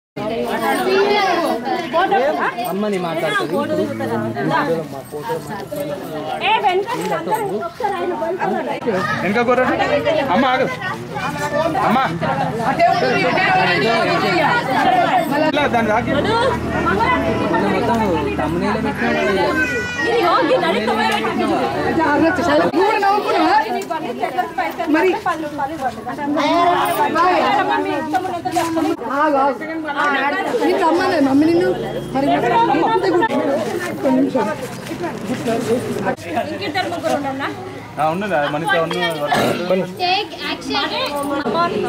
అమ్మని మాట్లాడుతుంది వెనక కొర్ర అమ్మ ఆగు అమ్మ ఇలా దాన్ని రాకి మొత్తం తమ్మునీలో పెట్టినాడు మమ్మీ నిన్ను మరి ఆ, ఉన్నది అది మనకి ఉన్న Take action.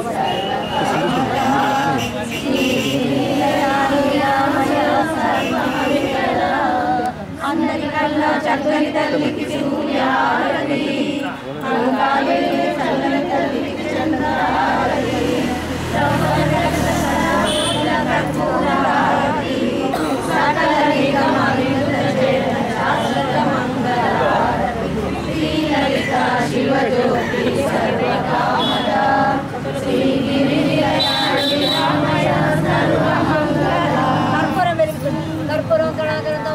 కర్పూరం వెలుగుతుంది కర్పూరం కళాకరంతో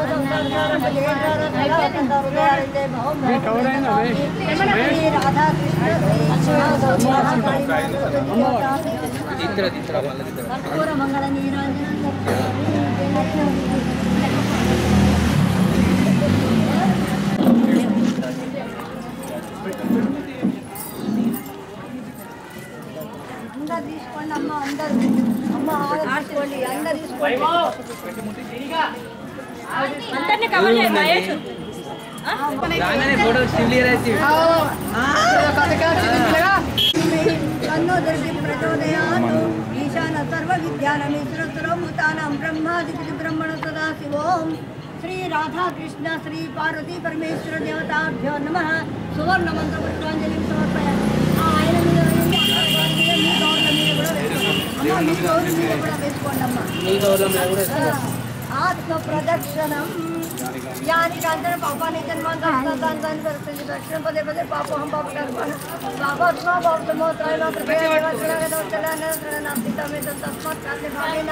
ఇద్దరు ఇద్దరు మళ్ళీ ఇద్దరు కర్పూర మంగళ నీరాజనం అందరు తీసుకోండి అమ్మ అందరు అమ్మ ఆడుకోండి అందరు తీసుకోండి రాగానే ఫోటో క్లియర్ అయితే తన్నో దుర్గి ప్రచోదయాత్ ఈశాన సర్వ విద్యానమీశ్వరస్వరో భూతానాం బ్రహ్మాదిపతి బ్రహ్మణ సదా శివోం శ్రీ రాధాకృష్ణ శ్రీ పార్వతీ పరమేశ్వర దేవతాభ్యో నమ సువర్ణ మంత్ర పుష్పాంజలి సమర్పయ ఆ ఆయన మీద వేయండి, ఆ మీద మీ గౌరవం మీద కూడా వేసుకోండి. అమ్మ, మీ గౌరవం మీద కూడా వేసుకోండి అమ్మ మీ గౌరవం కూడా ఆత్మ ప్రదక్షిణం యాని కాంచన పాపాని జన్మాంతాన్ని పరిస్థితి దక్షిణ పదే పదే పాపం పాప కర్మాణ పాపాత్మ పాపమో త్రైమాత్ర తస్మాత్ కాల్య భావేన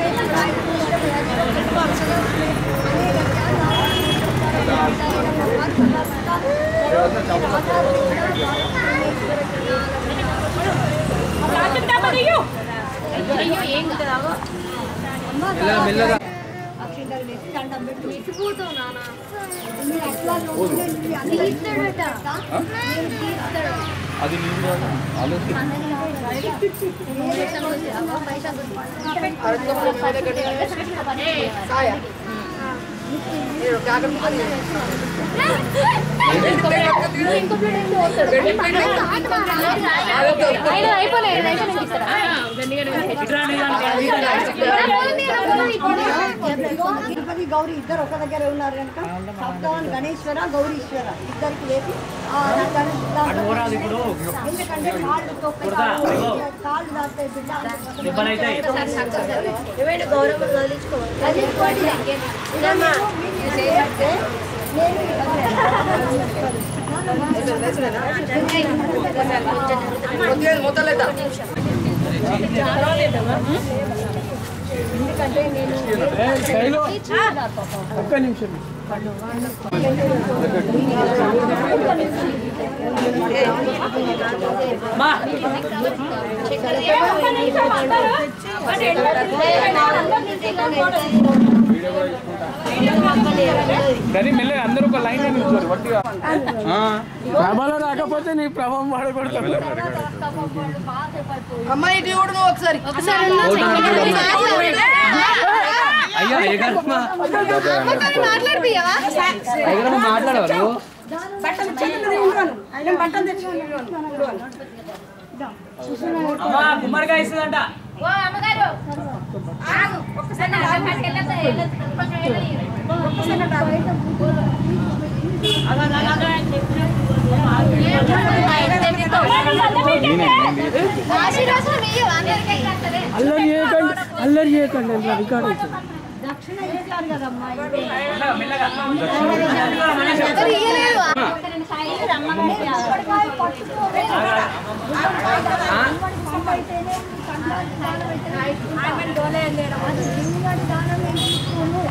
అయ్యో ఏం కాదు మెల్లగా మెల్లగా అక్షింతలు వేసి దండం పెట్టు ఇచ్చిపోతావు నాన్న మీరు అట్లా నోటికి అన్ని తీస్తాడట నేను తీస్తాడు అది నీళ్ళు ఆలోచన గణపతి గౌరీ ఇద్దరు ఒక దగ్గర ఉన్నారు కనుక సప్తవన్ గణేశ్వర గౌరీశ్వర ఇద్దరికి వేసి ఆ గణ- దాంట్లో ఎందుకంటే కాళ్ళు తొక్క కాళ్ళు దాస్తాయి బిడ్డ ఏమైనా గౌరవం వదిలించుకోవాలి వదిలించుకోండి ఇదమ్మా మీరు చేస్తే నేను ఎందుకంటే నేను ఒక్క నిమిషం కానీ మెల్లగా అందరూ ఒక లైన్ నిల్చోరు వట్టిగా ప్రభాలో రాకపోతే నీ ప్రభావం వాడకూడదు అమ్మాయి ఇటు చూడు నువ్వు ఒకసారి అయ్యో ఎగరమ్మ ఎగరమ్మ మాట్లాడవారు గుమ్మడికాయ ఇస్తుందంట ఓ అమ్మగారు ఆగు ఒక్కసారి నా దగ్గరికి వెళ్ళొద్దా? వెళ్ళొద్దు. కొంచెం వెళ్ళని. ఆశీర్వాదం ఇయ్యు, అందరికీ ఇస్తారే. అల్లరి చేయకండి అల్లరి చేయకండి రికార్డ్ అవుతుంది దక్షిణ ఇచ్చారు కదమ్మా ఇదే. ఎవరు ఇయ్యలేదు. కొబ్బరికాయ పట్టుకోవే. పండు అయితేనే కండాలి దానం అయితేనే తీసుకుంటాం. అది దింగుగాడి దానం ఏం తీసుకోము.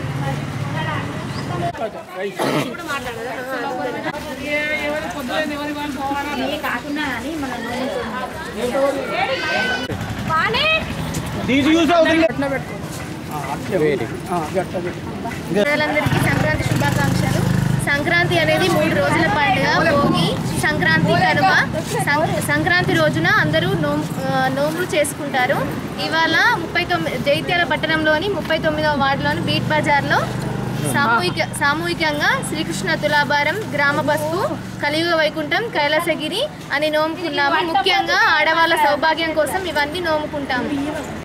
ప్రజలందరికీ సంక్రాంతి శుభాకాంక్షలు సంక్రాంతి అనేది మూడు రోజుల పండుగ భోగి సంక్రాంతి కనుమ సం- సంక్రాంతి రోజున అందరూ నోము ఆ, నోములు చేసుకుంటారు ఇవాళ ముప్పై తొమ్మిది జైత్యాల పట్టణంలోని ముప్పై తొమ్మిదవ వార్డులోని బీట్ బజార్లో సామూహిక సామూహికంగా శ్రీకృష్ణ తులాభారం గ్రామ పసుపు కలియుగ వైకుంఠం కైలాసగిరి అని నోముకున్నాము ముఖ్యంగా ఆడవాళ్ళ సౌభాగ్యం కోసం ఇవన్నీ నోముకుంటాము